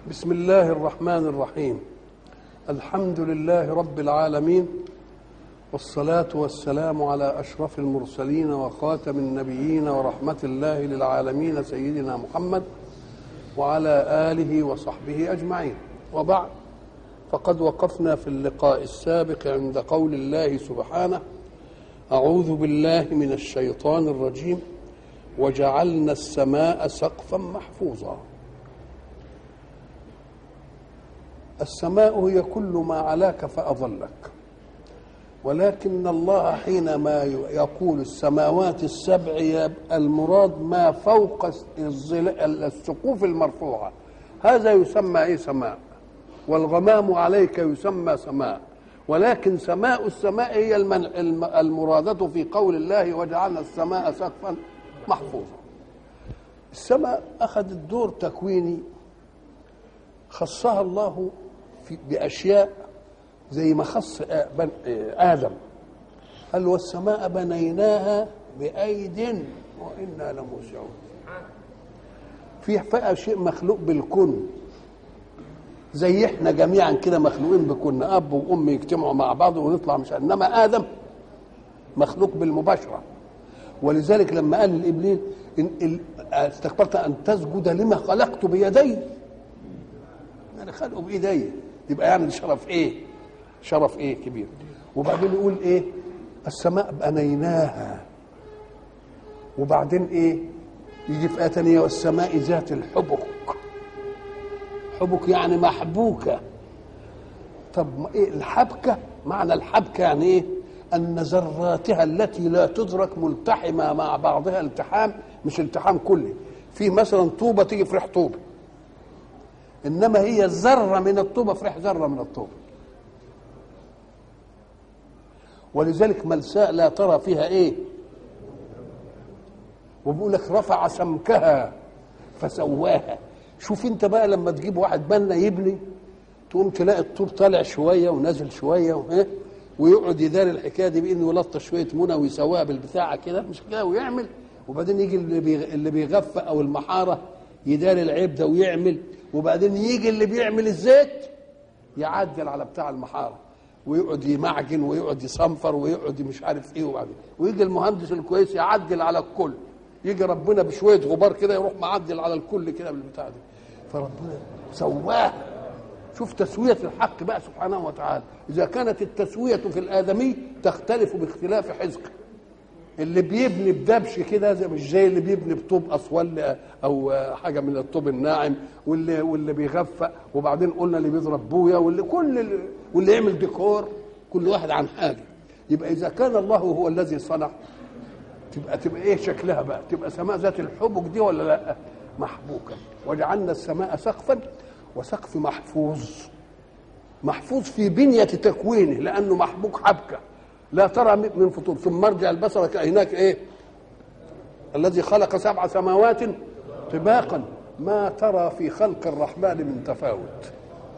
بسم الله الرحمن الرحيم الحمد لله رب العالمين والصلاة والسلام على أشرف المرسلين وخاتم النبيين ورحمة الله للعالمين سيدنا محمد وعلى آله وصحبه أجمعين وبعد فقد وقفنا في اللقاء السابق عند قول الله سبحانه أعوذ بالله من الشيطان الرجيم وجعلنا السماء سقفا محفوظا السماء هي كل ما علاك فأظلك ولكن الله حينما يقول السماوات السبع المراد ما فوق السقوف المرفوعة هذا يسمى ايه سماء والغمام عليك يسمى سماء ولكن سماء السماء هي المرادة في قول الله وجعلنا السماء سقفا محفوظا السماء أخذت دور تكويني خصها الله في بأشياء زي ما خص آدم قال والسماء بنيناها بأيد وإنا لموسعون في بقى شيء مخلوق بالكن زي احنا جميعا كده مخلوقين بكن اب وام يجتمعوا مع بعض ونطلع مش انما ادم مخلوق بالمباشره ولذلك لما قال لابليس إن استكبرت ان تسجد لما خلقت بيدي يعني خلقه بايدي يبقى يعني شرف ايه شرف ايه كبير وبعدين يقول ايه السماء بنيناها وبعدين ايه يجي في ايه ثانيه والسماء ذات الحبك حبك يعني محبوكه طب ايه الحبكه معنى الحبكه يعني ايه ان ذراتها التي لا تدرك ملتحمه مع بعضها التحام مش التحام كلي في مثلا طوبه تيجي في ريح طوبه انما هي ذره من الطوبه في ريح ذره من الطوبه ولذلك ملساء لا ترى فيها ايه وبيقول لك رفع سمكها فسواها شوف انت بقى لما تجيب واحد بنا يبني تقوم تلاقي الطوب طالع شويه ونازل شويه وايه ويقعد يداري الحكايه دي بانه يلطش شويه منى ويسواها بالبتاعه كده مش كده ويعمل وبعدين يجي اللي بيغ... اللي بيغفى او المحاره يداري العيب ده ويعمل وبعدين يجي اللي بيعمل الزيت يعدل على بتاع المحاره ويقعد يمعجن ويقعد يصنفر ويقعد مش عارف ايه وبعدين ويجي المهندس الكويس يعدل على الكل يجي ربنا بشويه غبار كده يروح معدل على الكل كده بالبتاع دي فربنا سواه شوف تسوية الحق بقى سبحانه وتعالى إذا كانت التسوية في الآدمي تختلف باختلاف حزقه اللي بيبني بدبش كده زي مش زي اللي بيبني بطوب اصول او حاجه من الطوب الناعم واللي واللي بيغفق وبعدين قلنا اللي بيضرب بويا واللي كل اللي واللي يعمل ديكور كل واحد عن حاجه يبقى اذا كان الله هو الذي صنع تبقى تبقى ايه شكلها بقى تبقى سماء ذات الحبك دي ولا لا محبوكه وجعلنا السماء سقفا وسقف محفوظ محفوظ في بنيه تكوينه لانه محبوك حبكه لا ترى من فطور ثم ارجع البصر هناك ايه الذي خلق سبع سماوات طباقا ما ترى في خلق الرحمن من تفاوت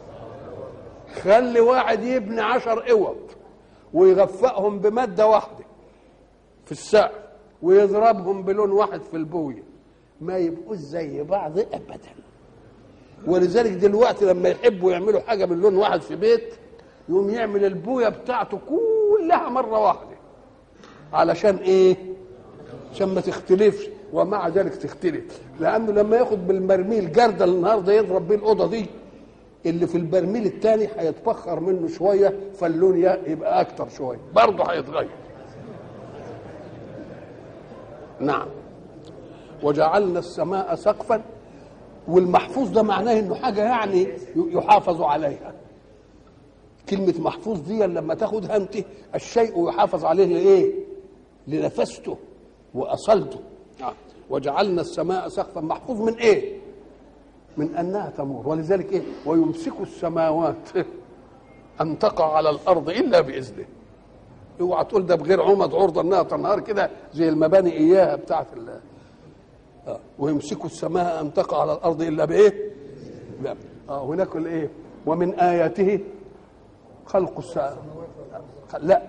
خلي واحد يبني عشر اوض ويغفقهم بمادة واحدة في السقف ويضربهم بلون واحد في البوية ما يبقوش زي بعض ابدا ولذلك دلوقتي لما يحبوا يعملوا حاجة من لون واحد في بيت يقوم يعمل البوية بتاعته كلها مرة واحدة علشان ايه عشان ما تختلفش ومع ذلك تختلف لانه لما ياخد بالبرميل جردل النهارده يضرب بيه الاوضه دي اللي في البرميل الثاني هيتبخر منه شويه فاللون يبقى اكتر شويه برضه هيتغير نعم وجعلنا السماء سقفا والمحفوظ ده معناه انه حاجه يعني يحافظ عليها كلمة محفوظ دي لما تاخدها انت الشيء يحافظ عليه لايه؟ لنفسته واصلته آه. وجعلنا السماء سقفا محفوظ من ايه؟ من انها تمور ولذلك ايه؟ ويمسك السماوات ان تقع على الارض الا باذنه اوعى تقول ده بغير عمد عرضه انها تنهار كده زي المباني اياها بتاعت ال آه. ويمسك السماء ان تقع على الارض الا بايه؟ لا اه هناك الايه؟ ومن اياته خلق الساعة لا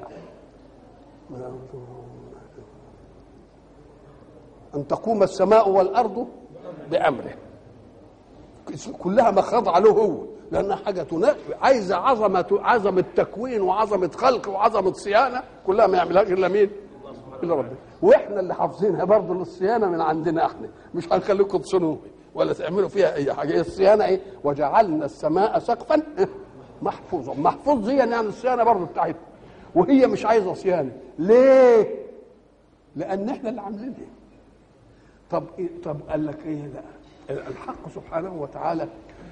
أن تقوم السماء والأرض بأمره كلها مخاضعه له هو لانها حاجه تنا... عايزه عظمه عظمه تكوين وعظمه خلق وعظمه صيانه كلها ما يعملهاش الا مين؟ الا ربنا واحنا اللي حافظينها برضه للصيانه من عندنا احنا مش هنخليكم تصنوها ولا تعملوا فيها اي حاجه هي الصيانه ايه؟ وجعلنا السماء سقفا محفوظا محفوظ دي يعني الصيانه برضه بتاعتنا وهي مش عايزه صيانه ليه؟ لان احنا اللي عاملينها طب إيه طب قال لك ايه لا الحق سبحانه وتعالى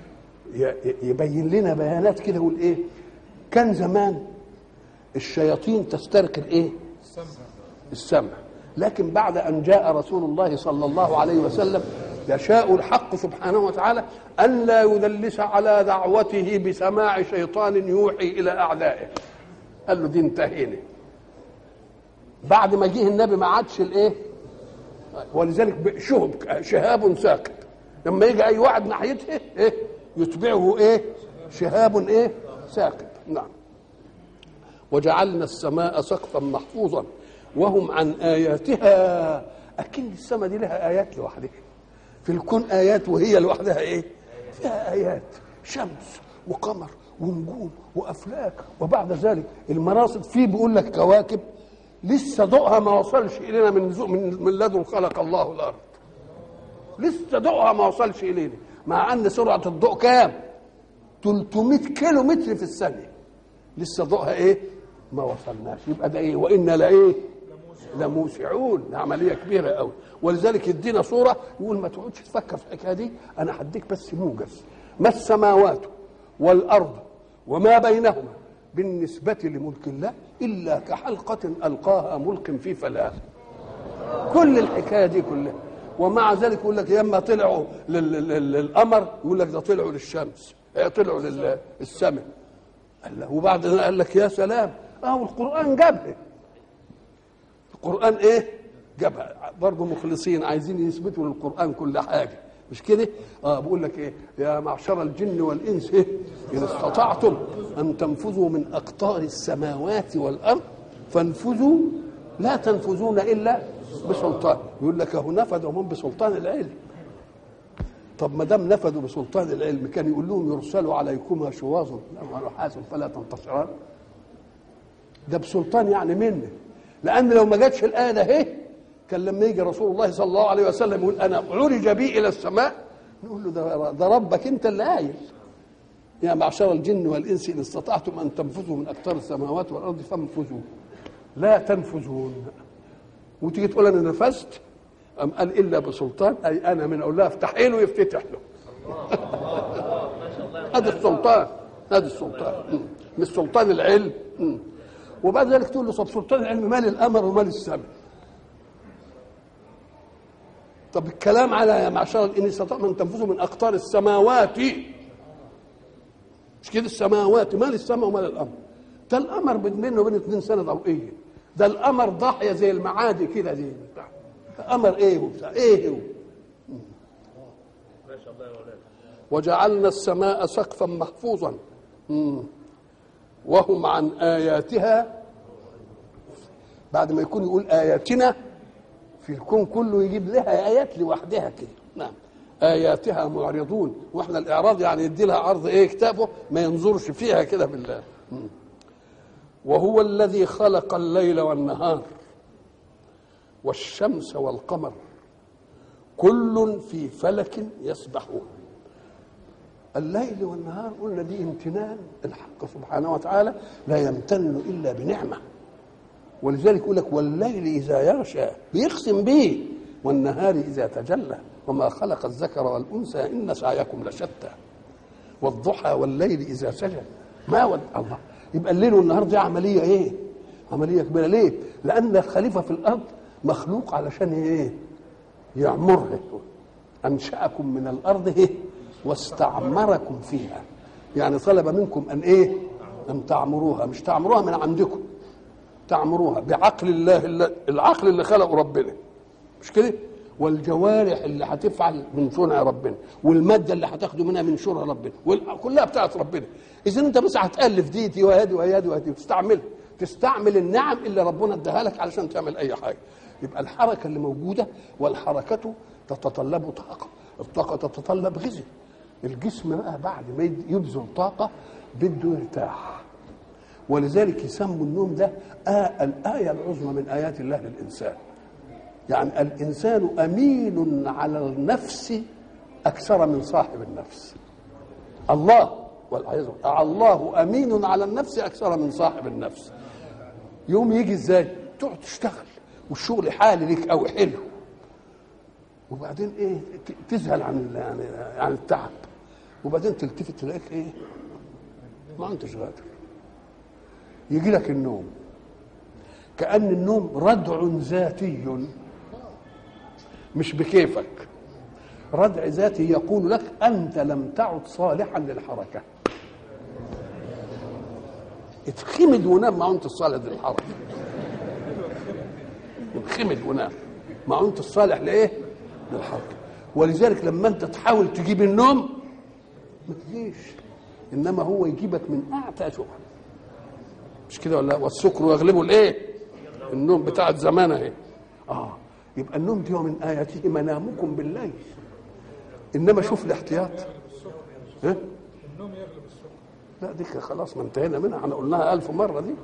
يبين لنا بيانات كده يقول ايه كان زمان الشياطين تسترك الايه السمع السمع لكن بعد ان جاء رسول الله صلى الله عليه وسلم يشاء الحق سبحانه وتعالى ان لا يدلس على دعوته بسماع شيطان يوحي الى اعدائه قال له دي انتهينا بعد ما جه النبي ما عادش الايه ولذلك شهب شهاب ساكت لما يجي اي واحد ناحيته ايه يتبعه ايه شهاب ايه ساكت نعم وجعلنا السماء سقفا محفوظا وهم عن اياتها اكن السماء دي لها ايات لوحدها في الكون ايات وهي لوحدها ايه فيها ايات شمس وقمر ونجوم وافلاك وبعد ذلك المراصد فيه بيقول لك كواكب لسه ضوءها ما وصلش الينا من من من لدن خلق الله الارض لسه ضوءها ما وصلش الينا مع ان سرعه الضوء كام 300 كيلو متر في الثانيه لسه ضوءها ايه ما وصلناش يبقى ده ايه وانا لايه لموسعون عمليه كبيره قوي ولذلك يدينا صوره يقول ما تقعدش تفكر في الحكايه دي انا هديك بس موجز ما السماوات والارض وما بينهما بالنسبة لملك الله إلا كحلقة ألقاها ملك في فلاة كل الحكاية دي كلها ومع ذلك يقول لك لما طلعوا للقمر يقول لك ده طلعوا للشمس طلعوا للسماء قال له وبعد قال لك يا سلام اه القرآن جابها القرآن ايه جابها برضه مخلصين عايزين يثبتوا للقرآن كل حاجة مش كده؟ اه بقول لك ايه؟ يا معشر الجن والانس ايه؟ ان استطعتم ان تنفذوا من اقطار السماوات والارض فانفذوا لا تنفذون الا بسلطان يقول لك اهو نفذوا هم بسلطان العلم طب ما دام نفذوا بسلطان العلم كان يقول لهم يرسلوا عليكما شواظ ونحاس فلا تنتصران ده بسلطان يعني منه لان لو ما جاتش الايه ده اهي كان لما يجي رسول الله صلى الله عليه وسلم يقول انا عرج بي الى السماء نقول له ده, ده ربك انت اللي قايل يا معشر الجن والانس ان استطعتم ان تنفذوا من اقطار السماوات والارض فانفذوا لا تنفذون وتيجي تقول انا نفذت ام قال الا بسلطان اي انا من اقول لها افتحي له يفتتح له هذا السلطان هذا السلطان مش سلطان العلم وبعد ذلك تقول له طب سلطان العلم مال الامر ومال السمع طب الكلام على يا معشر ان استطعتم ان تنفذوا من اقطار السماوات مش كده السماوات مال السماء ومال الامر ده القمر بينه وبين اثنين سنه ضوئيه ده القمر ضاحيه زي المعادي كده دي قمر ايه وبتاع ايه هو وجعلنا السماء سقفا محفوظا وهم عن اياتها بعد ما يكون يقول اياتنا في الكون كله يجيب لها ايات لوحدها كده نعم اياتها معرضون واحنا الاعراض يعني يدي لها عرض ايه كتابه ما ينظرش فيها كده بالله وهو الذي خلق الليل والنهار والشمس والقمر كل في فلك يسبحون الليل والنهار قلنا دي امتنان الحق سبحانه وتعالى لا يمتن الا بنعمه ولذلك يقول لك والليل اذا يغشى بيقسم به والنهار اذا تجلى وما خلق الذكر والانثى ان سعيكم لشتى والضحى والليل اذا سجى ما ود الله يبقى الليل والنهار دي عمليه ايه؟ عمليه كبيره ليه؟ لان الخليفه في الارض مخلوق علشان ايه؟ يعمرها انشاكم من الارض ايه؟ واستعمركم فيها يعني طلب منكم ان ايه؟ ان تعمروها مش تعمروها من عندكم تعمروها بعقل الله العقل اللي خلقه ربنا مش كده والجوارح اللي هتفعل من صنع ربنا والماده اللي هتاخده منها من شرع ربنا كلها بتاعت ربنا اذا انت بس هتالف دي دي وهذه وهذه وهذه وتستعملها تستعمل النعم اللي ربنا اداها لك علشان تعمل اي حاجه يبقى الحركه اللي موجوده والحركه تتطلب طاقه الطاقه تتطلب غذاء الجسم بقى بعد ما يبذل طاقه بده يرتاح ولذلك يسموا النوم ده آه الآية العظمى من آيات الله للإنسان يعني الإنسان أمين على النفس أكثر من صاحب النفس الله والعياذ بالله الله أمين على النفس أكثر من صاحب النفس يوم يجي ازاي تقعد تشتغل والشغل حالي لك أو حلو وبعدين ايه تذهل عن يعني عن التعب وبعدين تلتفت تلاقيك ايه ما انتش قادر يجي لك النوم كأن النوم ردع ذاتي مش بكيفك ردع ذاتي يقول لك أنت لم تعد صالحا للحركة اتخمد ونام ما انت الصالح للحركة اتخمد ونام ما انت الصالح لايه للحركة ولذلك لما انت تحاول تجيب النوم ما تجيش انما هو يجيبك من اعتى شبهه مش كده ولا والسكر يغلبه الايه النوم بتاعت زمان اهي اه يبقى النوم دي من اياته منامكم بالليل انما شوف الاحتياط ها النوم يغلب السكر لا دي خلاص ما انتهينا منها احنا قلناها ألف مرة دي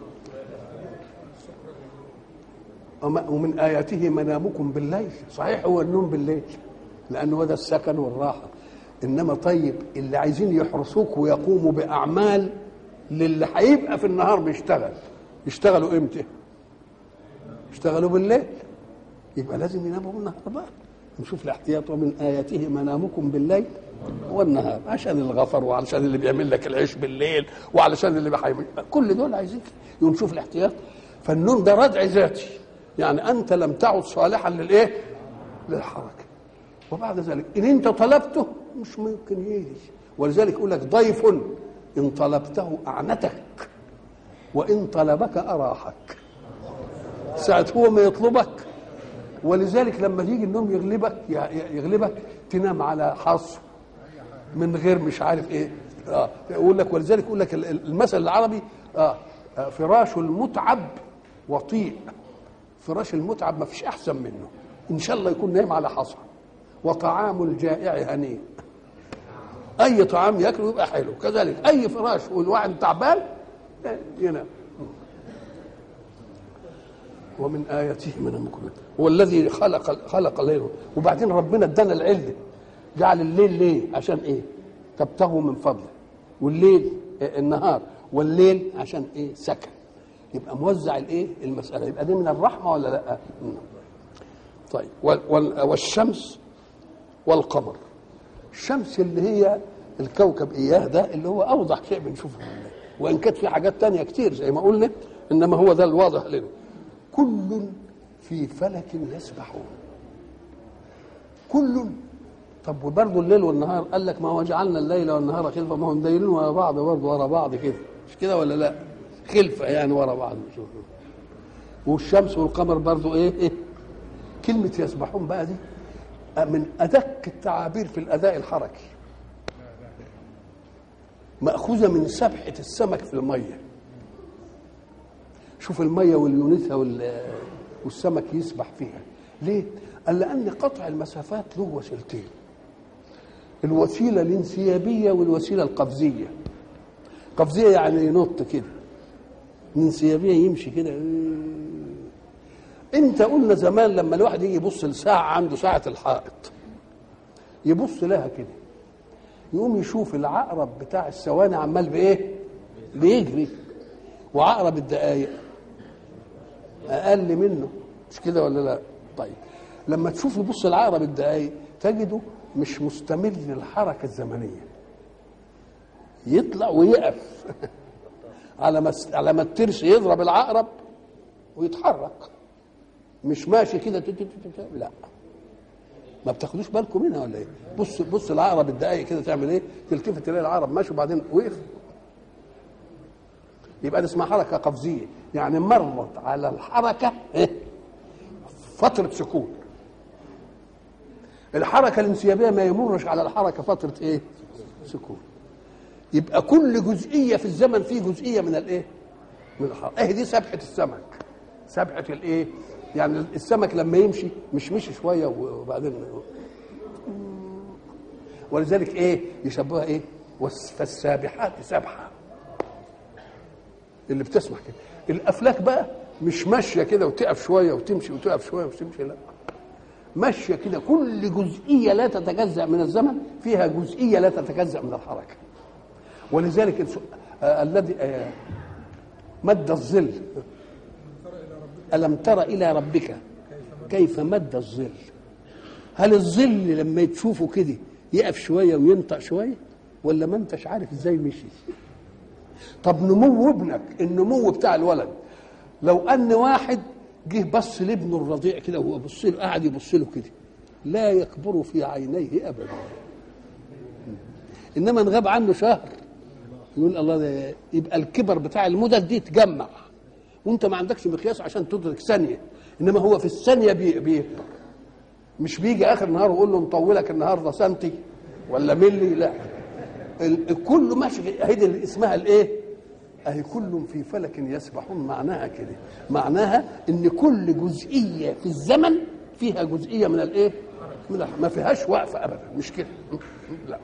أما- ومن آياته منامكم بالليل صحيح هو النوم بالليل لأنه هذا السكن والراحة إنما طيب اللي عايزين يحرسوك ويقوموا بأعمال للي هيبقى في النهار بيشتغل يشتغلوا إمتى؟ يشتغلوا بالليل يبقى لازم يناموا بالنهار بقى نشوف الاحتياط ومن آياته منامكم بالليل والنهار عشان الغفر وعشان اللي بيعمل لك العيش بالليل وعلشان اللي بيحيي كل دول عايزين يوم نشوف الاحتياط فالنوم ده ردع ذاتي يعني انت لم تعد صالحا للايه للحركه وبعد ذلك ان انت طلبته مش ممكن يجي ولذلك يقول لك ضيف ان طلبته اعنتك وان طلبك اراحك ساعة هو ما يطلبك ولذلك لما يجي النوم يغلبك يغلبك تنام على حصو من غير مش عارف ايه اه يقول لك ولذلك يقول لك ال- ال- المثل العربي اه آه، فراش المتعب وطيء فراش المتعب ما فيش احسن منه ان شاء الله يكون نايم على حصى وطعام الجائع هنيء اي طعام ياكله يبقى حلو كذلك اي فراش والواحد تعبان آه، ينام ومن آياته منامكم هو الذي خلق خلق الليل وبعدين ربنا ادانا العلم جعل الليل ليه عشان ايه تبتغوا من فضله والليل آه، النهار والليل عشان ايه سكن يبقى موزع الايه المساله يبقى دي من الرحمه ولا لا مم. طيب وال- وال- والشمس والقمر الشمس اللي هي الكوكب اياه ده اللي هو اوضح شيء بنشوفه وان كانت في حاجات تانية كتير زي ما قلنا انما هو ده الواضح لنا كل في فلك يسبحون كل طب وبرضه الليل والنهار قال لك ما هو جعلنا الليل والنهار خلفه ما هم دايرين ورا بعض برضه ورا بعض كده مش كده ولا لا خلفه يعني ورا بعض شوف والشمس والقمر برضه ايه ايه كلمه يسبحون بقى دي من ادق التعابير في الاداء الحركي ماخوذه من سبحه السمك في الميه شوف الميه واليونتها وال- والسمك يسبح فيها ليه قال لان قطع المسافات له وسيلتين الوسيله الانسيابيه والوسيله القفزيه قفزيه يعني ينط كده الانسيابيه يمشي كده انت قلنا زمان لما الواحد يجي يبص لساعه عنده ساعه الحائط يبص لها كده يقوم يشوف العقرب بتاع الثواني عمال بايه بيجري وعقرب الدقايق اقل منه مش كده ولا لا طيب لما تشوف يبص العقرب الدقايق تجده مش مستمر للحركه الزمنيه يطلع ويقف على ما على ما الترس يضرب العقرب ويتحرك مش ماشي كده تت- تت- تت- لا ما بتاخدوش بالكم منها ولا ايه بص بص العقرب الدقايق كده تعمل ايه تلتفت تلاقي العقرب ماشي وبعدين وقف يبقى دي اسمها حركه قفزيه يعني مرت على الحركه إيه؟ فتره سكون الحركه الانسيابيه ما يمرش على الحركه فتره ايه سكون يبقى كل جزئيه في الزمن فيه جزئيه من الايه من الحركه ايه دي سبحه السمك سبحه الايه يعني السمك لما يمشي مش مشي شويه وبعدين ولذلك ايه يشبهها ايه والس- فالسابحات سبحه اللي بتسمع كده الافلاك بقى مش ماشيه كده وتقف شويه وتمشي وتقف شويه وتمشي لا ماشيه كده كل جزئيه لا تتجزا من الزمن فيها جزئيه لا تتجزا من الحركه ولذلك الس- آه الذي آه مد الظل ألم تر إلى ربك كيف مد الظل هل الظل لما تشوفه كده يقف شوية وينطق شوية ولا ما انتش عارف ازاي مشي طب نمو ابنك النمو بتاع الولد لو ان واحد جه بص لابنه الرضيع كده وهو بص له قاعد يبص له كده لا يكبر في عينيه ابدا انما ان غاب عنه شهر يقول الله ده يبقى الكبر بتاع المدد دي تجمع وانت ما عندكش مقياس عشان تدرك ثانيه انما هو في الثانيه بي بيكبر مش بيجي اخر النهار ويقول له مطولك النهارده سنتي ولا ملي لا ال- كله ماشي هيدي اللي اسمها الايه اهي كل في فلك يسبحون معناها كده معناها ان كل جزئيه في الزمن فيها جزئيه من الايه من الح- ما فيهاش وقفه ابدا مش كده لا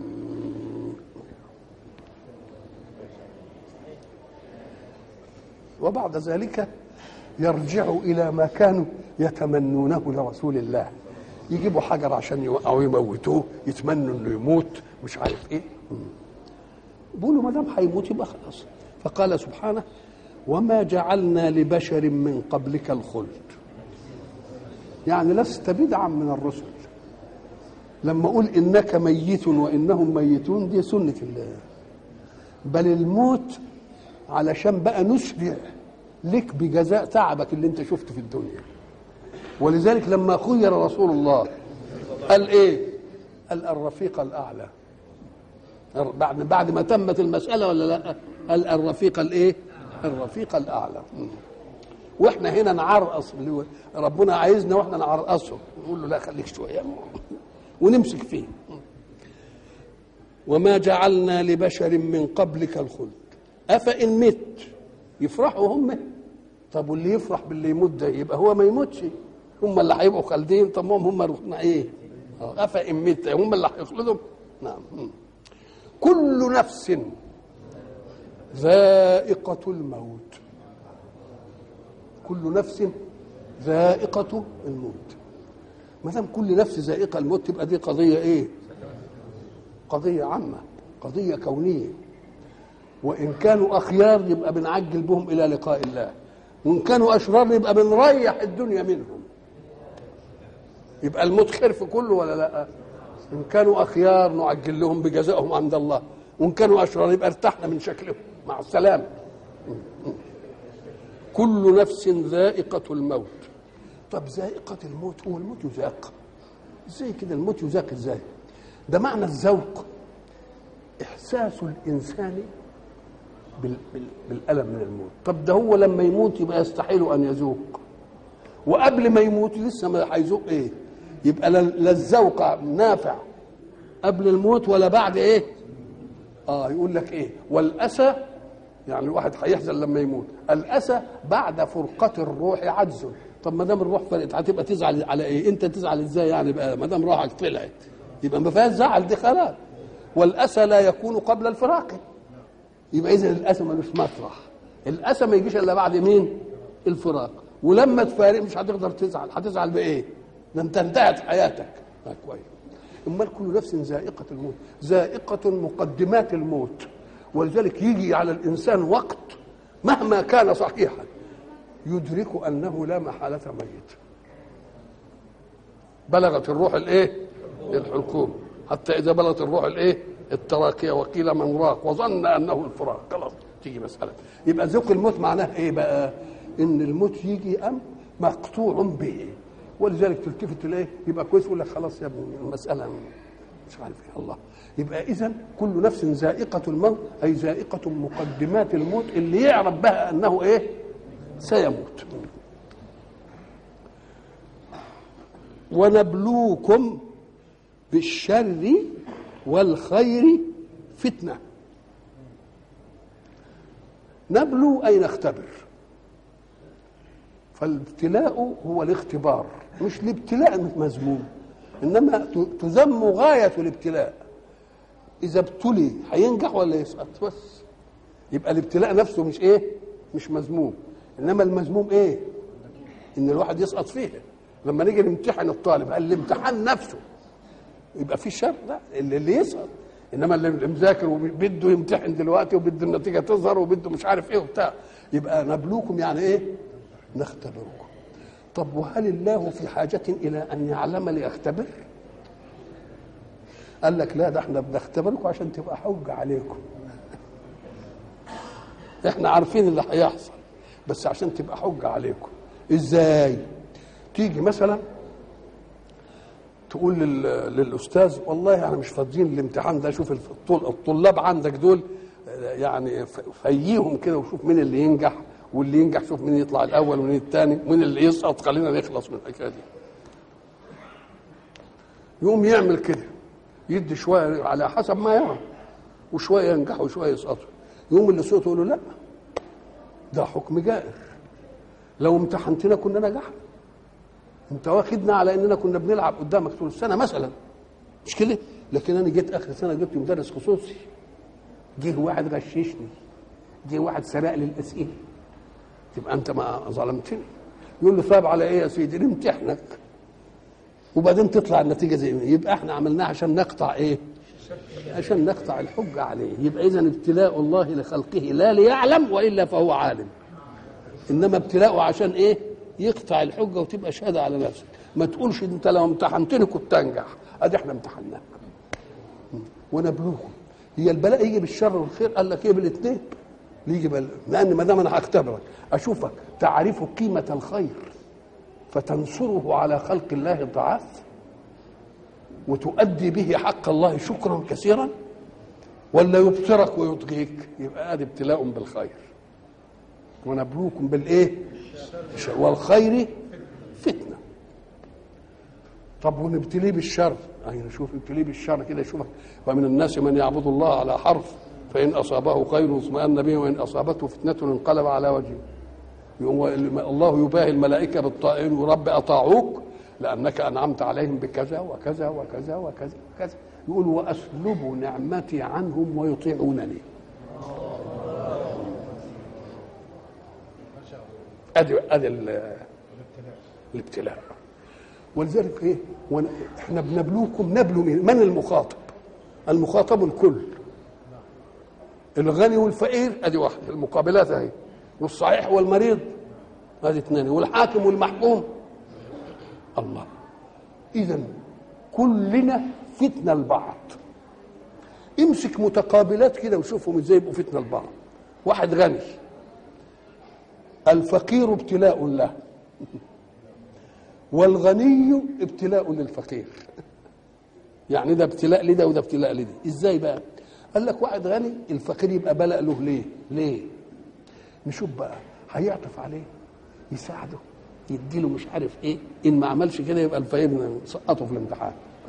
وبعد ذلك يرجع الى ما كانوا يتمنونه لرسول الله يجيبوا حجر عشان يوقعوا يموتوه يتمنوا انه يموت مش عارف ايه بيقولوا ما دام هيموت يبقى خلاص فقال سبحانه وما جعلنا لبشر من قبلك الخلد يعني لست بدعا من الرسل لما اقول انك ميت وانهم ميتون دي سنه الله بل الموت علشان بقى نشبع لك بجزاء تعبك اللي انت شفته في الدنيا ولذلك لما خير رسول الله قال ايه قال الرفيق الاعلى بعد بعد ما تمت المساله ولا لا قال الرفيق الايه الرفيق الاعلى واحنا هنا نعرقص اللي هو ربنا عايزنا واحنا نعرقصه نقول له لا خليك شويه ونمسك فيه وما جعلنا لبشر من قبلك الخلد افان مت يفرحوا هم طب واللي يفرح باللي يموت ده يبقى هو ما يموتش هم اللي هيبقوا خالدين طب ما هم هم رحنا ايه آه، افان مت هم اللي هيخلدهم نعم مم. كل نفس ذائقة الموت كل نفس ذائقة الموت ما دام كل نفس ذائقة الموت تبقى دي قضية ايه؟ قضية عامة قضية كونية وإن كانوا أخيار يبقى بنعجل بهم إلى لقاء الله وإن كانوا أشرار يبقى بنريح الدنيا منهم يبقى الموت خير في كله ولا لا إن كانوا أخيار نعجل لهم بجزائهم عند الله وإن كانوا أشرار يبقى ارتحنا من شكلهم مع السلامة كل نفس ذائقة الموت طب ذائقة الموت هو الموت يذاق ازاي كده الموت يذاق ازاي ده معنى الذوق احساس الانسان بال بال بالالم من الموت طب ده هو لما يموت يبقى يستحيل ان يذوق وقبل ما يموت لسه ما هيذوق ايه يبقى لا لا الذوق نافع قبل الموت ولا بعد ايه اه يقول لك ايه والاسى يعني الواحد هيحزن لما يموت الاسى بعد فرقه الروح عجز طب ما دام الروح فرقت هتبقى تزعل على ايه انت تزعل ازاي يعني بقى ما دام روحك طلعت يبقى ما فيهاش زعل دي خلاص والاسى لا يكون قبل الفراق يبقى اذا الاسى ملوش مفرح الاسى ما يجيش الا بعد مين الفراق ولما تفارق مش هتقدر تزعل هتزعل بايه ده انت انتهت حياتك آه كويس امال كل نفس ذائقه الموت ذائقه مقدمات الموت ولذلك يجي على الانسان وقت مهما كان صحيحا يدرك انه لا محاله ميت بلغت الروح الايه الحلقوم حتى اذا بلغت الروح الايه التراكيه وقيل من راق وظن انه الفراق خلاص تيجي مساله يبقى ذوق الموت معناه ايه بقى ان الموت يجي ام مقطوع به ولذلك تلتفت تلاقيه يبقى كويس يقول لك خلاص يا ابني المساله مش عارف ايه الله يبقى اذا كل نفس ذائقه الموت اي ذائقه مقدمات الموت اللي يعرف بها انه ايه سيموت ونبلوكم بالشر والخير فتنه نبلو اي نختبر فالابتلاء هو الاختبار مش الابتلاء مذموم انما تذم غايه الابتلاء اذا ابتلي هينجح ولا يسقط بس يبقى الابتلاء نفسه مش ايه مش مذموم انما المذموم ايه ان الواحد يسقط فيه لما نيجي نمتحن الطالب الامتحان نفسه يبقى في شر لا اللي, اللي يسقط انما اللي مذاكر وبده يمتحن دلوقتي وبده النتيجه تظهر وبده مش عارف ايه وبتاع يبقى نبلوكم يعني ايه نختبركم طب وهل الله في حاجة إلى أن يعلم ليختبر؟ قال لك لا ده احنا بنختبركم عشان تبقى حجة عليكم. احنا عارفين اللي هيحصل بس عشان تبقى حجة عليكم. ازاي؟ تيجي مثلا تقول لل- للاستاذ والله احنا مش فاضيين الامتحان ده شوف الطل- الطلاب عندك دول يعني ف- فييهم كده وشوف مين اللي ينجح واللي ينجح شوف مين يطلع الاول ومين الثاني ومين اللي يسقط خلينا نخلص من الحكايه دي يقوم يعمل كده يدي شويه على حسب ما يرى وشويه ينجحوا وشويه يسقطوا يقوم اللي صوته يقول له لا ده حكم جائر لو امتحنتنا كنا نجحنا انت واخدنا على اننا كنا بنلعب قدامك طول السنه مثلا مش كده لكن انا جيت اخر سنه جبت مدرس خصوصي جه واحد غششني جه واحد سرق لي الاسئله تبقى انت ما ظلمتني يقول له طيب على ايه يا سيدي نمتحنك وبعدين تطلع النتيجه زي ما هي. يبقى احنا عملناها عشان نقطع ايه عشان نقطع الحجه عليه يبقى اذا ابتلاء الله لخلقه لا ليعلم والا فهو عالم انما ابتلاؤه عشان ايه يقطع الحجه وتبقى شهاده على نفسك ما تقولش انت لو امتحنتني كنت انجح ادي احنا امتحناك ونبلوكم هي البلاء يجي بالشر والخير قال لك ايه بالاثنين يجي بل... لان ما دام انا هختبرك اشوفك تعرف قيمه الخير فتنصره على خلق الله الضعاف وتؤدي به حق الله شكرا كثيرا ولا يبصرك ويطغيك يبقى ادي ابتلاء بالخير ونبلوكم بالايه والخير فتنه طب ونبتليه بالشر يعني نشوف ابتليه بالشر كده يشوفك ومن الناس من يعبد الله على حرف فان اصابه خير اطمأن به وان اصابته فتنه انقلب على وجهه يقوم الله يباهي الملائكه بالطائعين ورب اطاعوك لانك انعمت عليهم بكذا وكذا وكذا وكذا وكذا يقول واسلب نعمتي عنهم ويطيعونني ادي ادي ال- الابتلاء ولذلك ايه ون- احنا بنبلوكم نبلو مين من المخاطب المخاطب الكل الغني والفقير ادي واحده المقابلات اهي والصحيح والمريض ادي اثنين والحاكم والمحكوم الله اذا كلنا فتنه لبعض امسك متقابلات كده وشوفهم ازاي يبقوا فتنه لبعض واحد غني الفقير ابتلاء له والغني ابتلاء للفقير يعني ده ابتلاء لده وده ابتلاء لده ازاي بقى قال لك واحد غني الفقير يبقى بلاء له ليه ليه نشوف بقى هيعطف عليه يساعده يديله مش عارف ايه ان ما عملش كده يبقى الفقير سقطه في الامتحان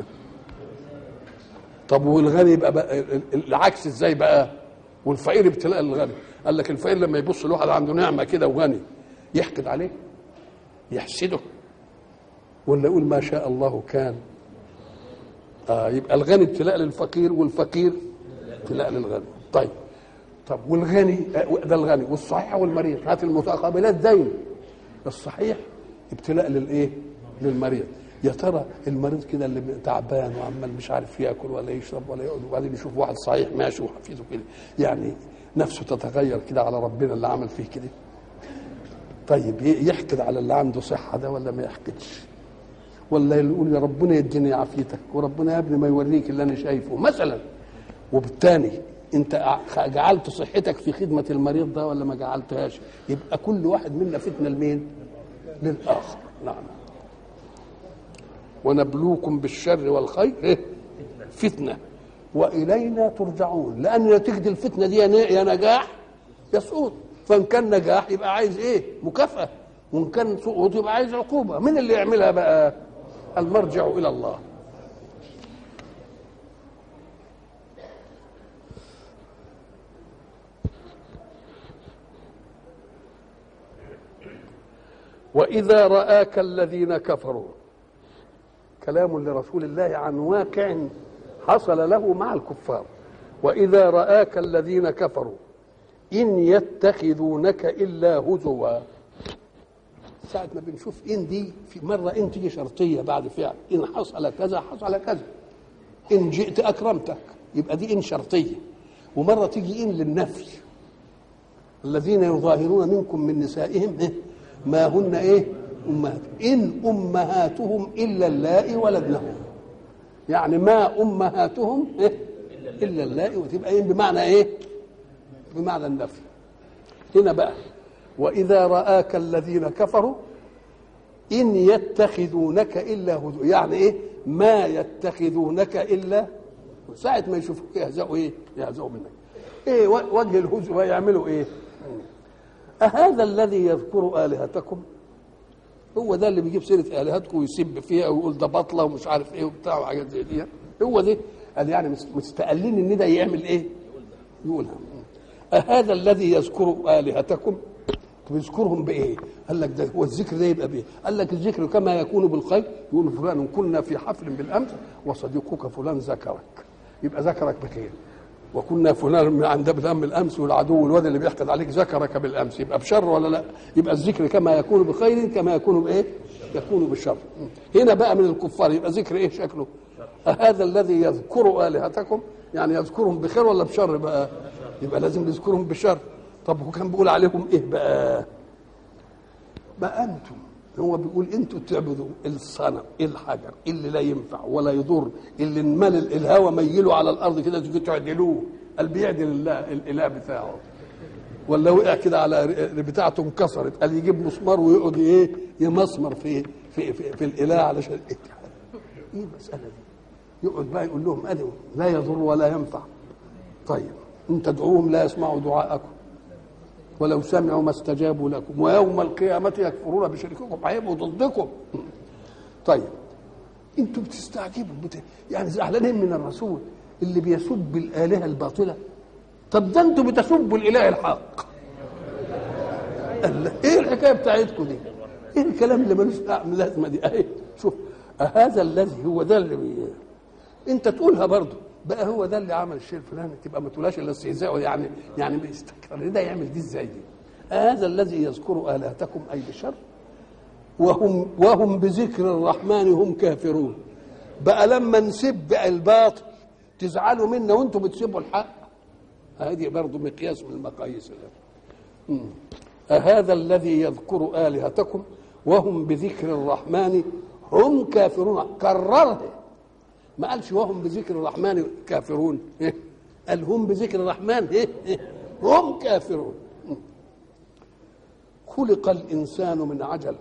طب والغني يبقى بقى ال- ال- العكس ازاي بقى والفقير ابتلاء للغني قال لك الفقير لما يبص لواحد عنده نعمه كده وغني يحقد عليه يحسده ولا يقول ما شاء الله كان آه يبقى الغني ابتلاء للفقير والفقير ابتلاء للغني طيب طب والغني آه، ده الغني والصحيح والمريض هات المتقابلات دايما الصحيح ابتلاء للايه للمريض يا ترى المريض كده اللي تعبان وعمال مش عارف ياكل ولا يشرب ولا يقعد وبعدين يشوف واحد صحيح ماشي وحفيده كده يعني نفسه تتغير كده على ربنا اللي عمل فيه كده طيب ي- يحقد على اللي عنده صحه ده ولا ما يحقدش ولا يقول يا ربنا يديني عافيتك وربنا يا ابني ما يوريك اللي انا شايفه مثلا وبالتالي انت ع- جعلت صحتك في خدمه المريض ده ولا ما جعلتهاش يبقى كل واحد منا فتنه لمين للاخر نعم ونبلوكم بالشر والخير إيه؟ فتنه والينا ترجعون لان نتيجه الفتنه دي يا ن- يا نجاح يا سقوط فان كان نجاح يبقى عايز ايه مكافاه وان كان سقوط يبقى عايز عقوبه مين اللي يعملها بقى المرجع الى الله واذا راك الذين كفروا كلام لرسول الله عن واقع حصل له مع الكفار واذا راك الذين كفروا ان يتخذونك الا هزوا ساعة ما بنشوف إن دي في مرة إن تيجي شرطية بعد فعل إن حصل كذا حصل كذا إن جئت أكرمتك يبقى دي إن شرطية ومرة تيجي إن للنفي الذين يظاهرون منكم من نسائهم إيه؟ ما هن إيه أمهات إن أمهاتهم إلا اللائي ولدنهم يعني ما أمهاتهم إيه؟ إلا اللائي وتبقى إن بمعنى إيه بمعنى النفي هنا بقى وإذا رآك الذين كفروا إن يتخذونك إلا هزوا يعني إيه ما يتخذونك إلا ساعة ما يشوفوك يهزأوا إيه يهزأوا منك إيه وجه الهزء يعملوا إيه أهذا الذي يذكر آلهتكم هو ده اللي بيجيب سيرة آلهتكم ويسب فيها ويقول ده بطلة ومش عارف إيه وبتاع وحاجات زي دي هو ده قال يعني مستقلين إن ده يعمل إيه يقولها أهذا الذي يذكر آلهتكم بيذكرهم بايه؟ قال لك ده هو الذكر ده يبقى بايه؟ قال لك الذكر كما يكون بالخير يقول فلان كنا في حفل بالامس وصديقك فلان ذكرك يبقى ذكرك بخير وكنا فلان من عند بالام الامس والعدو الواد اللي بيحقد عليك ذكرك بالامس يبقى بشر ولا لا؟ يبقى الذكر كما يكون بخير كما يكون بايه؟ يكون بالشر هنا بقى من الكفار يبقى ذكر ايه شكله؟ هذا الذي يذكر الهتكم يعني يذكرهم بخير ولا بشر بقى؟ يبقى لازم يذكرهم بشر طب هو كان بيقول عليهم ايه بقى بقى انتم هو بيقول انتوا تعبدوا الصنم الحجر اللي لا ينفع ولا يضر اللي انمل الهوى ميله على الارض كده تيجي تعدلوه قال بيعدل الله الاله بتاعه ولا وقع كده على بتاعته انكسرت قال يجيب مسمار ويقعد ايه يمسمر في في في, في الاله علشان ايه ايه المساله دي يقعد بقى يقول لهم ادعوا لا يضر ولا ينفع طيب ان تدعوهم لا يسمعوا دعاءكم ولو سمعوا ما استجابوا لكم ويوم القيامة يكفرون بشرككم هيبقوا ضدكم طيب انتوا بتستعجبوا بت... يعني زعلانين من الرسول اللي بيسب الآلهة الباطلة طب ده انتوا بتسبوا الإله الحق ايه الحكاية بتاعتكم دي ايه الكلام اللي ملوش لازمة دي اهي شوف هذا الذي هو ده اللي بي... انت تقولها برضه بقى هو ده اللي عمل الشيء الفلاني تبقى ما تقولهاش الا استهزاء يعني يعني بيستكبر ده يعمل دي ازاي دي هذا الذي يذكر الهتكم اي بشر وهم وهم بذكر الرحمن هم كافرون بقى لما نسب الباطل تزعلوا منا وانتم بتسبوا الحق هذه برضه مقياس من المقاييس أهذا الذي يذكر آلهتكم وهم بذكر الرحمن هم كافرون كررها ما قالش وهم بذكر الرحمن كافرون إيه؟ قال هم بذكر الرحمن إيه؟ إيه؟ هم كافرون خلق الإنسان من عجل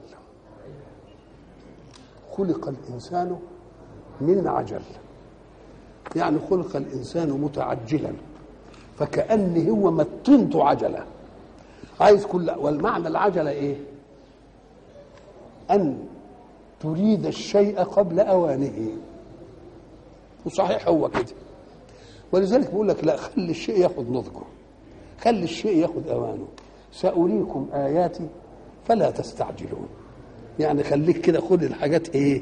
خلق الإنسان من عجل يعني خلق الإنسان متعجلا فكأن هو متنته عجلة عايز كل والمعنى العجلة إيه أن تريد الشيء قبل أوانه وصحيح هو كده ولذلك بقول لك لا خلي الشيء ياخذ نضجه خلي الشيء ياخذ اوانه ساريكم اياتي فلا تستعجلون يعني خليك كده خد الحاجات ايه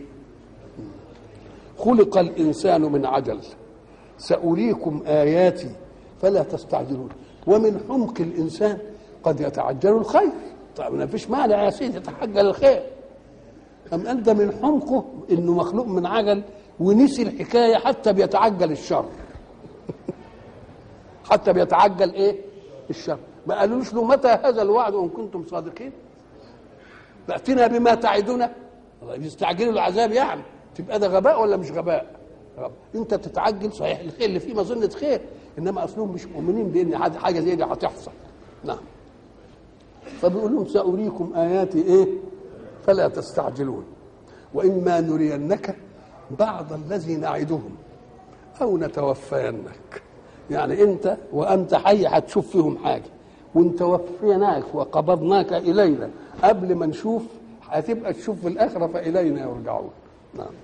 خلق الانسان من عجل ساريكم اياتي فلا تستعجلون ومن حمق الانسان قد يتعجل الخير طيب ما فيش مانع يا سيدي يتعجل الخير أم أنت من حمقه إنه مخلوق من عجل ونسي الحكايه حتى بيتعجل الشر حتى بيتعجل ايه الشر ما قالوش له متى هذا الوعد ان كنتم صادقين فاتنا بما تعدنا يستعجلوا العذاب يعني تبقى ده غباء ولا مش غباء غباء. انت تتعجل صحيح الخير اللي فيه مظنه خير انما اصلهم مش مؤمنين بان حاجه زي دي هتحصل نعم فبيقول لهم ساريكم اياتي ايه فلا تستعجلون واما نرينك بعض الذي نعدهم او نتوفينك يعني انت وانت حي هتشوف فيهم حاجه وان توفيناك وقبضناك الينا قبل ما نشوف هتبقى تشوف في الاخره فالينا يرجعون نعم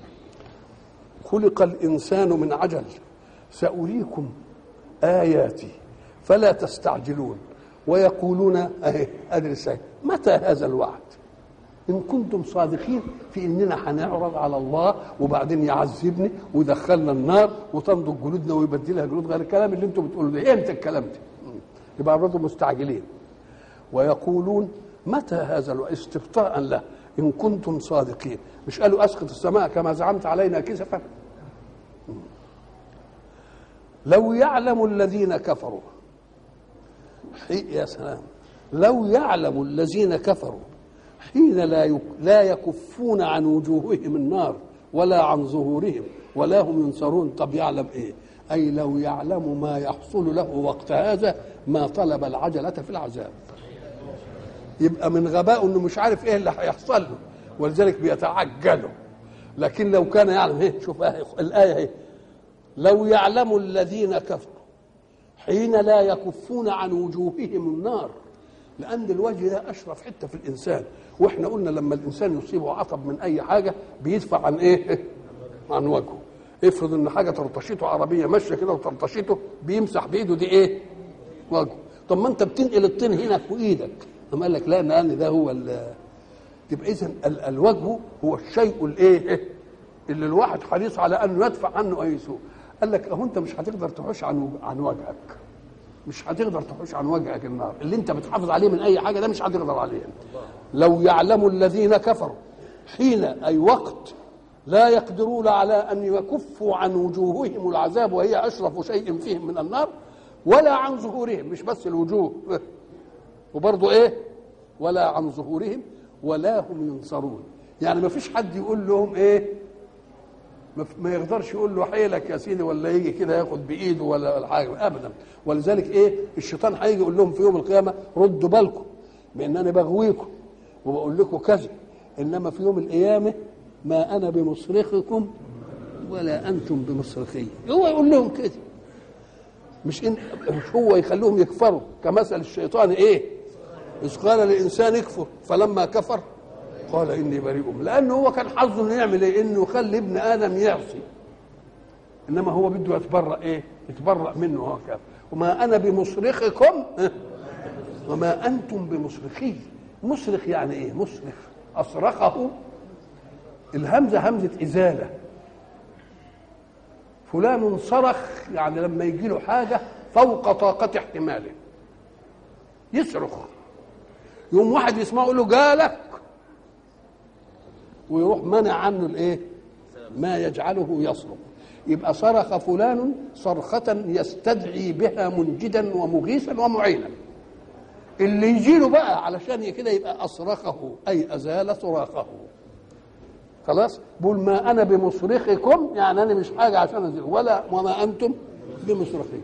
خلق الانسان من عجل ساريكم اياتي فلا تستعجلون ويقولون اهي ادري متى هذا الوعد ان كنتم صادقين في اننا هنعرض على الله وبعدين يعذبني ويدخلنا النار وتنضج جلودنا ويبدلها جلود غير الكلام اللي انتم بتقولوا ده امتى الكلام ده يبقى برضه مستعجلين ويقولون متى هذا الوقت استبطاء له ان كنتم صادقين مش قالوا اسقط السماء كما زعمت علينا كسفا لو يعلم الذين كفروا يا سلام لو يعلم الذين كفروا حين لا لا يكفون عن وجوههم النار ولا عن ظهورهم ولا هم ينصرون طب يعلم ايه اي لو يعلم ما يحصل له وقت هذا ما طلب العجله في العذاب يبقى من غباء انه مش عارف ايه اللي هيحصل له ولذلك بيتعجلوا لكن لو كان يعلم ايه شوف الايه اهي لو يعلم الذين كفروا حين لا يكفون عن وجوههم النار لان الوجه ده اشرف حته في الانسان واحنا قلنا لما الانسان يصيبه عطب من اي حاجه بيدفع عن ايه عن وجهه افرض ان حاجه ترطشته عربيه ماشيه كده وترطشته بيمسح بايده دي ايه وجهه طب ما انت بتنقل الطين هنا في ايدك أما قال لك لا لان ده هو يبقى اذا الوجه هو الشيء الايه اللي الواحد حريص على انه يدفع عنه اي سوء قال لك اهو انت مش هتقدر تحوش عن عن وجهك مش هتقدر تحوش عن وجهك النار اللي انت بتحافظ عليه من اي حاجه ده مش هتقدر عليه لو يعلم الذين كفروا حين اي وقت لا يقدرون على ان يكفوا عن وجوههم العذاب وهي اشرف شيء فيهم من النار ولا عن ظهورهم مش بس الوجوه وبرضه ايه ولا عن ظهورهم ولا هم ينصرون يعني ما فيش حد يقول لهم ايه ما يقدرش يقول له حيلك يا سيدي ولا يجي كده ياخد بايده ولا حاجه ابدا ولذلك ايه الشيطان هيجي يقول لهم في يوم القيامه ردوا بالكم بان انا بغويكم وبقول لكم كذا انما في يوم القيامه ما انا بمصرخكم ولا انتم بمصرخي هو يقول لهم كده مش إن مش هو يخليهم يكفروا كمثل الشيطان ايه اذ قال الانسان اكفر فلما كفر قال اني بريء لانه هو كان حظه انه يعمل ايه انه يخلي ابن ادم يعصي انما هو بده يتبرأ ايه يتبرأ منه هو كافر وما انا بمصرخكم وما انتم بمصرخي مصرخ يعني ايه مصرخ اصرخه الهمزه همزه ازاله فلان صرخ يعني لما يجي له حاجه فوق طاقه احتماله يصرخ يوم واحد يسمعه يقول له جالك ويروح منع عنه الايه ما يجعله يصرخ يبقى صرخ فلان صرخة يستدعي بها منجدا ومغيثا ومعينا اللي يجي له بقى علشان كده يبقى أصرخه أي أزال صراخه خلاص بقول ما أنا بمصرخكم يعني أنا مش حاجة عشان أزيل ولا وما أنتم بمصرخي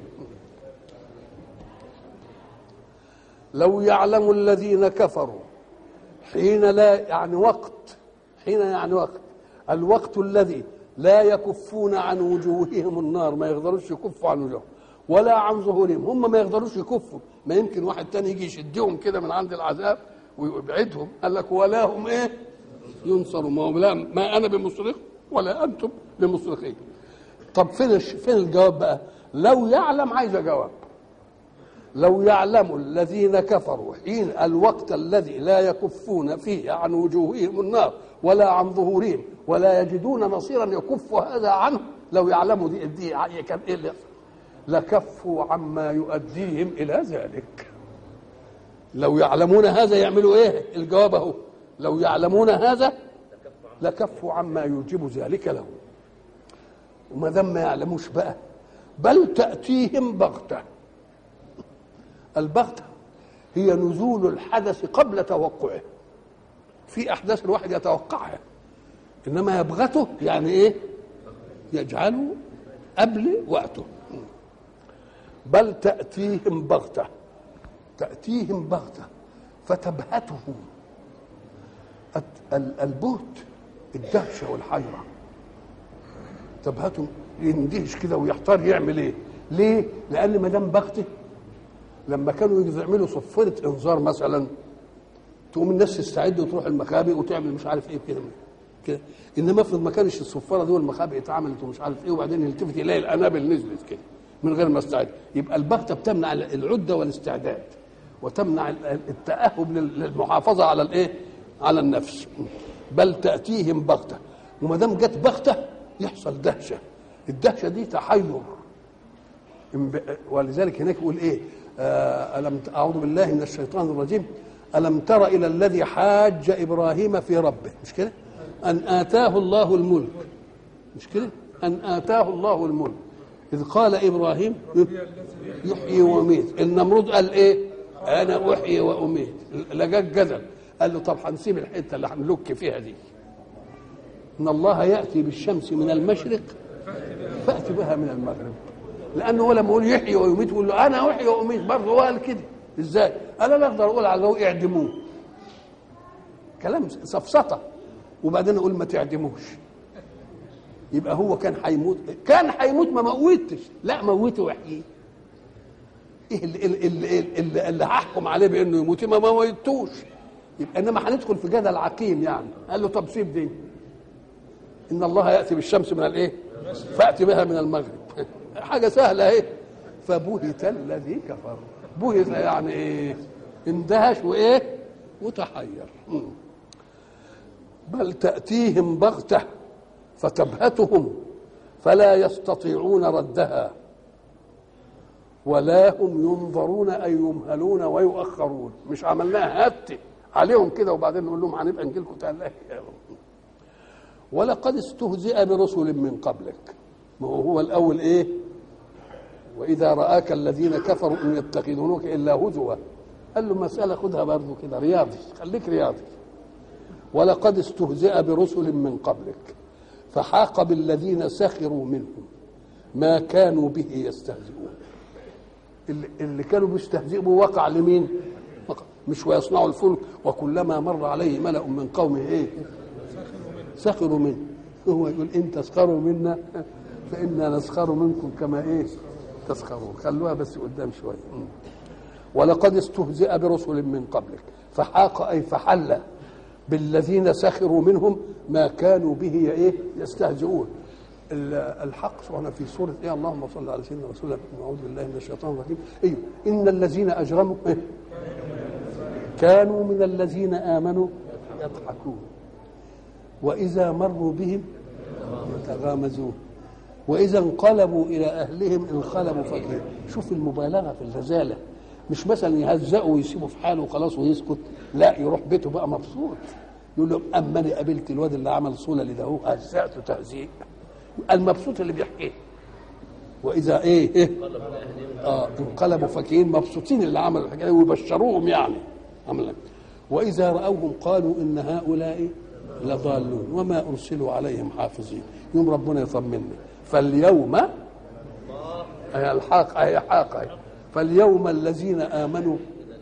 لو يعلم الذين كفروا حين لا يعني وقت حين يعني وقت الوقت الذي لا يكفون عن وجوههم النار ما يقدروش يكفوا عن وجوههم ولا عن ظهورهم هم ما يقدروش يكفوا ما يمكن واحد تاني يجي يشدهم كده من عند العذاب ويبعدهم قال لك ولا هم ايه ينصروا ما هم لا ما انا بمصرخ ولا انتم بمصرخين طب فين فين الجواب بقى لو يعلم عايز جواب لو يعلم الذين كفروا حين الوقت الذي لا يكفون فيه عن وجوههم النار ولا عن ظهورهم ولا يجدون نصيرا يكف هذا عنه لو يعلموا دي, دي كان ايه اللي لكفوا عما يؤديهم الى ذلك لو يعلمون هذا يعملوا ايه الجواب اهو لو يعلمون هذا لكفوا عما يوجب ذلك له وما دام ما يعلموش بقى بل تأتيهم بغتة البغتة هي نزول الحدث قبل توقعه في أحداث الواحد يتوقعها إنما يبغته يعني إيه يجعله قبل وقته بل تأتيهم بغتة تأتيهم بغتة فتبهتهم البهت الدهشة والحيرة تبهته يندهش كده ويحتار يعمل ايه ليه لان ما دام بغته لما كانوا يعملوا صفاره انذار مثلا تقوم الناس تستعد وتروح المخابئ وتعمل مش عارف ايه كده كده انما افرض ما كانش الصفاره دي والمخابئ اتعملت ومش عارف ايه وبعدين يلتفت يلاقي الانابل نزلت كده من غير ما استعد يبقى البغته بتمنع العده والاستعداد وتمنع التاهب للمحافظه على الايه على النفس بل تاتيهم بغته وما دام جت بغته يحصل دهشه الدهشه دي تحير ولذلك هناك يقول ايه آه الم اعوذ بالله من الشيطان الرجيم الم تر الى الذي حاج ابراهيم في ربه مش كده ان اتاه الله الملك مش كده ان اتاه الله الملك اذ قال ابراهيم يحيي ويميت النمرود قال ايه انا احيي واميت لقاك جدل قال له طب هنسيب الحته اللي هنلك فيها دي ان الله ياتي بالشمس من المشرق فات بها من المغرب لانه هو لما يقول يحيي ويميت يقول له انا احيي واميت برضه هو قال كده ازاي؟ انا لا اقدر اقول على انه اعدموه كلام سفسطه وبعدين اقول ما تعدموش يبقى هو كان هيموت كان هيموت ما موتش لا موته واحييه ايه اللي, اللي, اللي, اللي هحكم عليه بانه يموت ما موتوش يبقى انما هندخل في جدل عقيم يعني قال له طب سيب دي ان الله ياتي بالشمس من الايه فاتي بها من المغرب حاجه سهله اهي فبهت الذي كفر بهت يعني ايه اندهش وايه وتحير بل تاتيهم بغته فتبهتهم فلا يستطيعون ردها ولا هم ينظرون اي يمهلون ويؤخرون مش عملناها هات عليهم كده وبعدين نقول لهم هنبقى نجي لكم تاني ولقد استهزئ برسل من قبلك ما هو هو الاول ايه واذا راك الذين كفروا ان يتخذونك الا هزوا قال له مساله خدها برضه كده رياضي خليك رياضي ولقد استهزئ برسل من قبلك فحاق بالذين سخروا منهم ما كانوا به يستهزئون اللي, اللي كانوا بيستهزئوا وقع لمين وقع. مش ويصنعوا الفلك وكلما مر عليه ملأ من قومه ايه سخروا منه هو يقول ان تسخروا منا فانا نسخر منكم كما ايه تسخرون خلوها بس قدام شويه ولقد استهزئ برسل من قبلك فحاق اي فحل بالذين سخروا منهم ما كانوا به ايه يستهزئون الحق سبحانه في سوره ايه اللهم صل على سيدنا رسول الله اعوذ بالله من الشيطان الرجيم ايوه ان الذين اجرموا إيه؟ كانوا من الذين امنوا يضحكون واذا مروا بهم يتغامزون واذا انقلبوا الى اهلهم انقلبوا فكهين شوف المبالغه في الرزاله مش مثلا يهزقوا ويسيبوا في حاله وخلاص ويسكت لا يروح بيته بقى مبسوط يقول له اما انا قابلت الواد اللي عمل صوله لده هو هزقته تهزيق المبسوط اللي بيحكيه واذا ايه ايه اه انقلبوا فاكهين مبسوطين اللي عملوا الحكايه ويبشروهم يعني عملا واذا راوهم قالوا ان هؤلاء لضالون وما ارسلوا عليهم حافظين يوم ربنا يطمنا فاليوم أي الحاق أي حاق فاليوم الذين آمنوا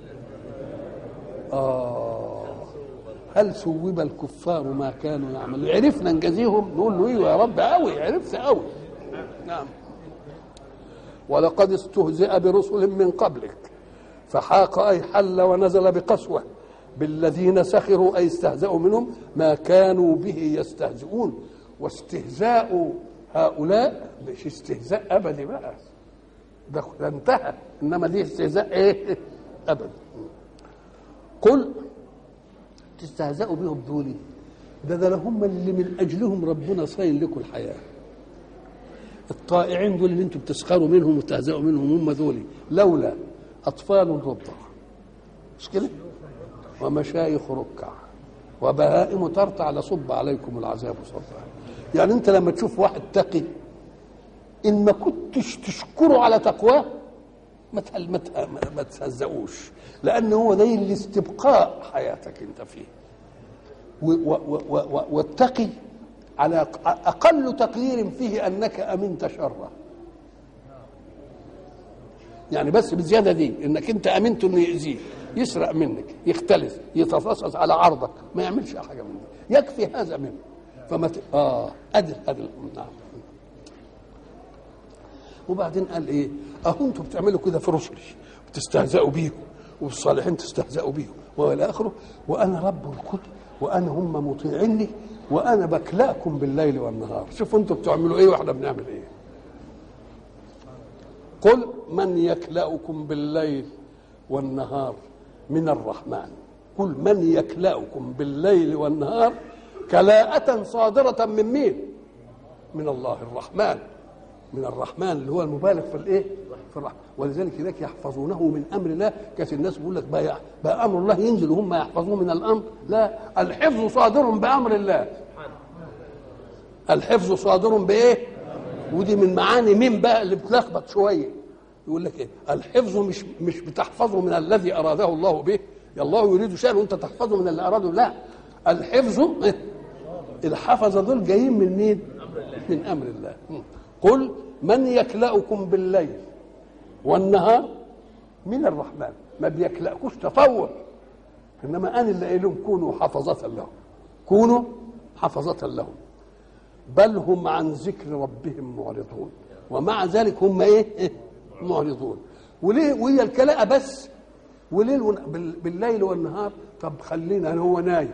آه هل ثوب الكفار ما كانوا يعملون عرفنا نجازيهم نقول له ايوه يا رب قوي عرفت قوي نعم ولقد استهزئ برسل من قبلك فحاق اي حل ونزل بقسوه بالذين سخروا اي استهزأوا منهم ما كانوا به يستهزئون واستهزاء هؤلاء مش استهزاء ابدي بقى ده انتهى انما دي استهزاء ايه ابدا قل تستهزئوا بهم دولي ده ده هم اللي من اجلهم ربنا صاين لكم الحياه الطائعين دول اللي انتم بتسخروا منهم وتهزئوا منهم هم دول لولا اطفال رضع مش كده ومشايخ ركع وبهائم ترتع لصب عليكم العذاب صبا يعني انت لما تشوف واحد تقي ان ما كنتش تشكره على تقواه ما ما تهزقوش لان هو ده الاستبقاء حياتك انت فيه والتقي على اقل تقدير فيه انك امنت شره يعني بس بالزياده دي انك انت امنت انه يأذيك يسرق منك يختلس يتفصص على عرضك ما يعملش حاجه من دي يكفي هذا منه فما ت... اه ادي ادي نعم وبعدين قال ايه اهو انتم بتعملوا كده في رسلي بتستهزئوا بيهم والصالحين تستهزئوا بيهم والى اخره وانا رب الكل وانا هم مطيعيني وانا بكلاكم بالليل والنهار شوفوا انتم بتعملوا ايه واحنا بنعمل ايه قل من يكلاكم بالليل والنهار من الرحمن قل من يكلأكم بالليل والنهار كلاءة صادرة من مين؟ من الله الرحمن من الرحمن اللي هو المبالغ في الايه؟ في الرحمن ولذلك هناك يحفظونه من امر الله كانت الناس بيقول لك بقى, بقى امر الله ينزل وهم يحفظوه من الامر لا الحفظ صادر بامر الله الحفظ صادر بايه؟ ودي من معاني مين بقى اللي بتلخبط شويه يقول لك ايه؟ الحفظ مش مش بتحفظه من الذي اراده الله به الله يريد شيئا وانت تحفظه من اللي اراده لا الحفظ إيه؟ الحفظه دول جايين من مين؟ من امر الله قل من يكلأكم بالليل والنهار من الرحمن ما بيكلأكوش تطور انما انا اللي قايل لهم كونوا حفظة لهم كونوا حفظة لهم بل هم عن ذكر ربهم معرضون ومع ذلك هم ايه, إيه؟ معرضون وليه وهي الكلاءة بس وليل ون... بالليل والنهار طب خلينا انا هو نايم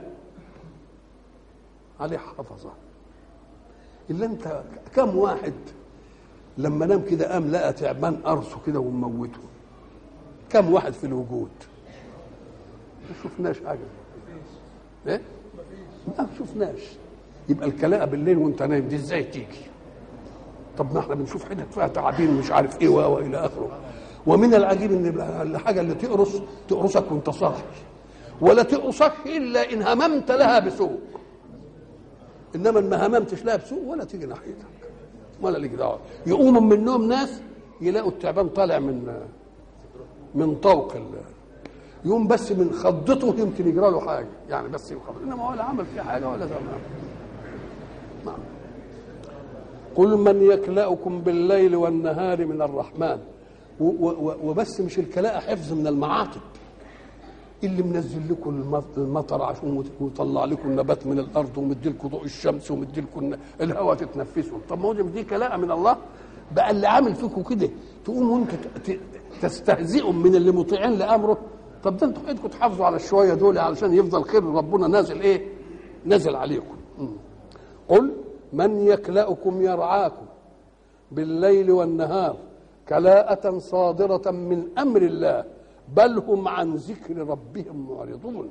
عليه حفظه الا انت كم واحد لما نام كده قام لقى تعبان قرصه كده وموته كم واحد في الوجود ما شفناش حاجه ايه ما شفناش يبقى الكلاءة بالليل وانت نايم دي ازاي تيجي طب ما احنا بنشوف حتت فيها تعابين مش عارف ايه والى اخره ومن العجيب ان الحاجه اللي تقرص تقرصك وانت صاحي ولا تقرصك الا ان هممت لها بسوء انما ما هممتش لها بسوء ولا تيجي ناحيتك ولا ليك دعوه يقوموا من النوم ناس يلاقوا التعبان طالع من من طوق يوم بس من خضته يمكن يجرى له حاجه يعني بس يخض انما ولا عمل فيه حاجه ولا زمان نعم قل من يكلأكم بالليل والنهار من الرحمن وبس مش الكلاء حفظ من المعاطب اللي منزل لكم المطر عشان يطلع لكم النبات من الارض ومدي لكم ضوء الشمس ومدي لكم الهواء تتنفسوا طب ما هو دي كلاء من الله بقى اللي عامل فيكم كده تقوموا انتوا تستهزئوا من اللي مطيعين لامره طب ده انتوا ايدكم تحافظوا على الشويه دول علشان يفضل خير ربنا نازل ايه؟ نازل عليكم قل من يكلأكم يرعاكم بالليل والنهار كلاءة صادرة من أمر الله بل هم عن ذكر ربهم معرضون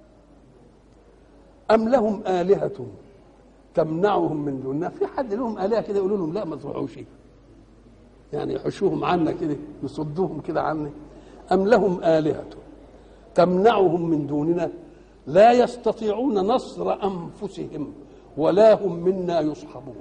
أم لهم آلهة تمنعهم من دوننا في حد لهم آلهة كده يقولوا لهم لا ما تروحوش يعني يحشوهم عنا كده يصدوهم كده عني أم لهم آلهة تمنعهم من دوننا لا يستطيعون نصر أنفسهم ولا هم منا يصحبون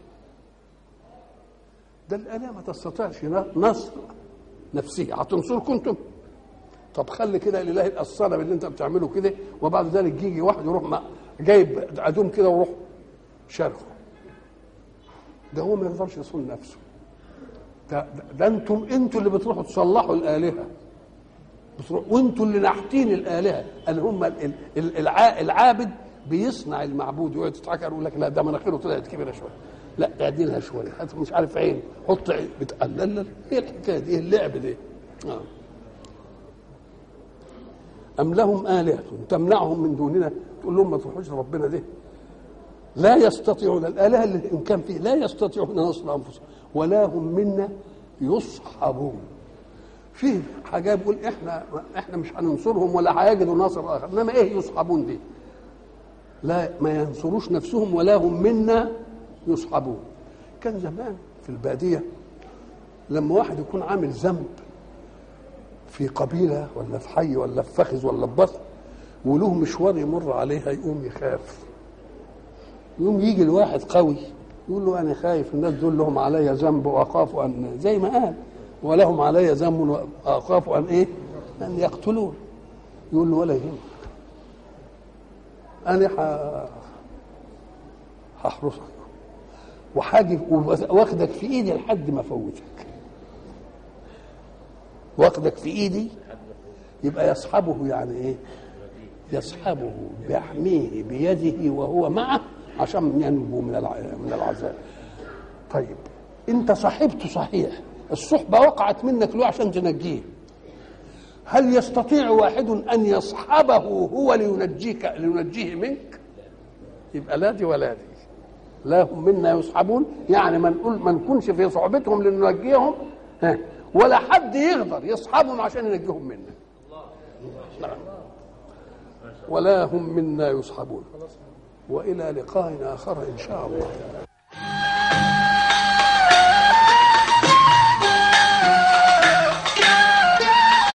ده الآلهة ما تستطيعش نصر نفسها هتنصركم انتم طب خلي كده الاله الصنم اللي انت بتعمله كده وبعد ذلك يجي واحد يروح مع جايب عدوم كده ويروح شارخه ده هو ما يقدرش يصون نفسه ده, ده انتم انتوا اللي بتروحوا تصلحوا الالهه بتروح وانتوا اللي ناحتين الالهه اللي هم العابد بيصنع المعبود ويقعد يضحك يقول لك لا ده مناخيره طلعت كبيره شويه لا اعدلها شويه هات مش عارف عين حط عين بتقلل ايه الحكايه دي ايه اللعب دي آه. أم لهم آلهة تمنعهم من دوننا تقول لهم ما تروحوش ربنا ده لا يستطيعون الآلهة اللي إن كان فيه لا يستطيعون نصر أنفسهم ولا هم منا يصحبون فيه حاجة بيقول إحنا إحنا مش هننصرهم ولا هيجدوا نصر آخر إنما إيه يصحبون دي لا ما ينصروش نفسهم ولا هم منا يصحبون كان زمان في البادية لما واحد يكون عامل ذنب في قبيلة ولا في حي ولا في فخذ ولا في بطن وله مشوار يمر عليها يقوم يخاف يقوم يجي الواحد قوي يقول له أنا خايف الناس دول لهم علي ذنب وأخاف أن زي ما قال ولهم علي ذنب وأخاف أن إيه؟ أن يقتلون يقول له ولا يهمك أنا هحرسك وحاجة واخدك في إيدي لحد ما فوتك واخدك في ايدي يبقى يصحبه يعني ايه يصحبه بيحميه بيده وهو معه عشان ينجو من من العذاب طيب انت صاحبته صحيح الصحبه وقعت منك له عشان تنجيه هل يستطيع واحد ان يصحبه هو لينجيك لينجيه منك يبقى لا دي ولا دي لا هم منا يصحبون يعني ما نقول ما نكونش في صحبتهم لننجيهم ها ولا حد يقدر يصحبهم عشان ينجيهم منا نعم ولا هم منا يصحبون والى لقاء اخر ان شاء الله